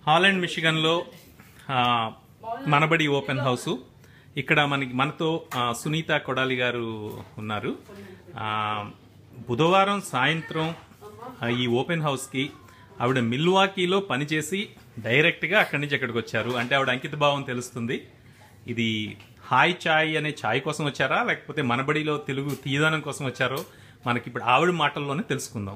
Holland మిషిగన్లో ఆ, మనబడి open house ఇక్కడ మనకి మనతో ఆ, సునీత కొడాలి గారు ఉన్నారు ఆ, బుధవారం సాయంత్రం ఆ, ఈ ఓపెన్ హౌస్కి ఆవిడ మిల్వాకీలో పనిచేసి డైరెక్ట్గా అక్కడి నుంచి ఇక్కడికి వచ్చారు అంటే ఆవిడ అంకిత భావం తెలుస్తుంది ఇది హాయ్ చాయ్ అనే చాయ్ కోసం వచ్చారా లేకపోతే మనబడిలో తెలుగు తీయదనం కోసం వచ్చారో మనకి ఇప్పుడు ఆవిడ మాటల్లోనే తెలుసుకుందాం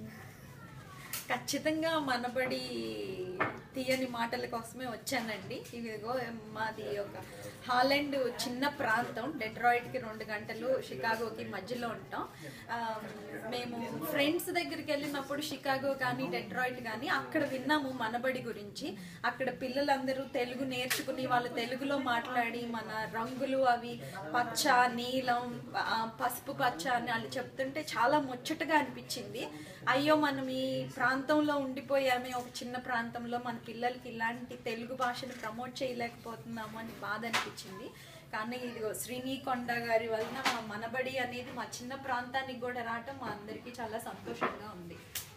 ఖచ్చితంగా మనబడి తీయని మాటల కోసమే వచ్చానండి ఇదిగో మాది ఒక హాలండ్ చిన్న ప్రాంతం డెట్రాయిడ్ కి రెండు గంటలు షికాగోకి మధ్యలో ఉంటాం ఆ, మేము ఫ్రెండ్స్ దగ్గరికి వెళ్ళినప్పుడు షికాగో కానీ డెట్రాయిడ్ కానీ అక్కడ విన్నాము మనబడి గురించి అక్కడ పిల్లలందరూ తెలుగు నేర్చుకుని వాళ్ళు తెలుగులో మాట్లాడి మన రంగులు అవి పచ్చ నీలం ఆ, పసుపు పచ్చ అని వాళ్ళు చెప్తుంటే చాలా ముచ్చటగా అనిపించింది అయ్యో మనం ఈ ప్రాంతంలో ఉండిపోయామే ఒక చిన్న ప్రాంతంలో మన పిల్లలకి ఇలాంటి తెలుగు భాషను ప్రమోట్ చేయలేకపోతున్నాము అని బాధ అనిపించింది కానీ ఇదిగో శ్రీనీకొండ గారి వలన మా మనబడి అనేది మా చిన్న ప్రాంతానికి కూడా రావటం మా అందరికీ చాలా సంతోషంగా ఉంది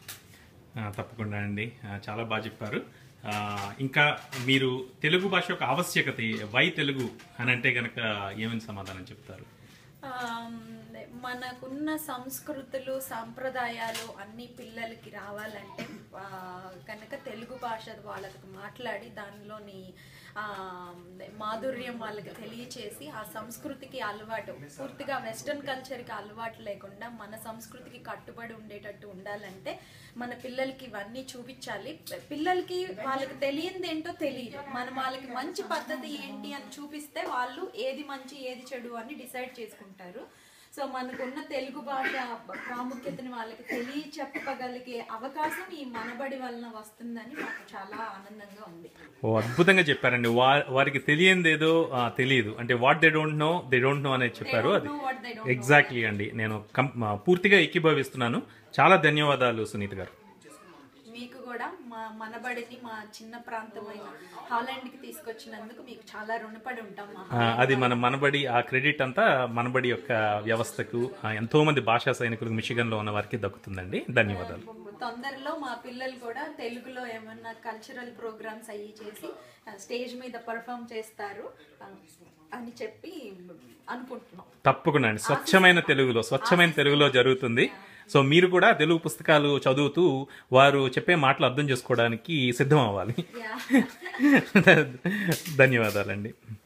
ఆ, తప్పకుండా అండి ఆ, చాలా బాగా చెప్పారు ఆ, ఇంకా మీరు తెలుగు భాష యొక్క ఆవశ్యకత వై తెలుగు అని అంటే గనక ఏమని సమాధానం చెప్తారు ఆమ్, మనకున్న సంస్కృతులు సాంప్రదాయాలు అన్ని పిల్లలకి రావాలంటే ఆ, కనుక తెలుగు భాష వాళ్ళకి మాట్లాడి దానిలోని ఆ, మాధుర్యం వాళ్ళకి తెలియచేసి ఆ సంస్కృతికి అలవాటు పూర్తిగా వెస్ట్రన్ కల్చర్కి అలవాటు లేకుండా మన సంస్కృతికి కట్టుబడి ఉండేటట్టు ఉండాలంటే మన పిల్లలకి ఇవన్నీ చూపించాలి పిల్లలకి వాళ్ళకి తెలియంది ఏంటో తెలియదు మనం వాళ్ళకి మంచి పద్ధతి ఏంటి అని చూపిస్తే వాళ్ళు ఏది మంచి ఏది చెడు అని డిసైడ్ చేసుకుంటారు సో మనకున్న తెలుగు భాష ప్రాముఖ్యతని వాళ్ళకి తెలియ చెప్పగలిగే అవకాశం ఈ మనబడి వలన వస్తుందని మాకు చాలా ఆనందంగా ఉంది ఓ అద్భుతంగా చెప్పారండి వా- వారికి తెలియంది ఏదో ఆ, తెలియదు అంటే what they don't know they don't know అనేది చెప్పారు అది know what they don't exactly అండి నేను కం- ఆ, పూర్తిగా ఏకీభవిస్తున్నాను చాలా ధన్యవాదాలు సునీత గారు మీకు కూడా మా మనబడిని మా చిన్న ప్రాంతమైన హాలాండ్కి తీసుకొచ్చినందుకు మీకు చాలా రుణపడి ఉంటాం మా ఆ, అది మన మనబడి ఆ క్రెడిట్ అంతా మనబడి యొక్క వ్యవస్థకు ఆ, ఎంతో మంది భాషా సైనికులకు మిషిగన్ లో ఉన్న వారికి దక్కుతుందండి ధన్యవాదాలు తొందరలో మా పిల్లలు కూడా తెలుగులో ఏమన్నా కల్చరల్ ప్రోగ్రామ్స్ అయ్యి చేసి స్టేజ్ మీద పర్ఫామ్ చేస్తారు ఆ, అని చెప్పి అనుకుంటున్నాం తప్పకుండా అండి స్వచ్ఛమైన తెలుగులో స్వచ్ఛమైన తెలుగులో జరుగుతుంది సో మీరు కూడా తెలుగు పుస్తకాలు చదువుతూ వారు చెప్పే మాటలు అర్థం చేసుకోవడానికి సిద్ధం అవ్వాలి యా ధన్యవాదాలండి